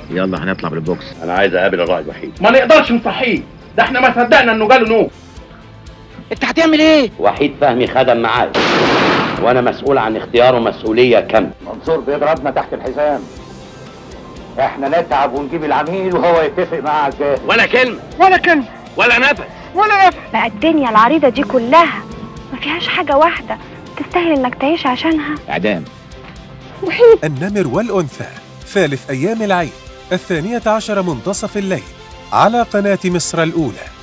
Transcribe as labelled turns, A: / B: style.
A: يلا هنطلع بالبوكس
B: انا عايز اقابل الرائد وحيد
C: ما نقدرش نصحيه ده احنا ما صدقنا انه جاله نوم
A: انت هتعمل ايه
B: وحيد فهمي خدم معايا وانا مسؤول عن اختياره مسؤوليه كامله
D: منصور بيضربنا تحت الحزام احنا نتعب ونجيب العميل وهو يتفق مع الجاهز
B: ولا كلمه
C: ولا كلمه
B: ولا نفس
C: ولا نفس
E: بقى الدنيا العريضة دي كلها ما فيهاش حاجة واحدة تستاهل انك تعيش عشانها
A: اعدام
F: النمر والأنثى ثالث أيام العيد الثانية عشر منتصف الليل على قناة مصر الأولى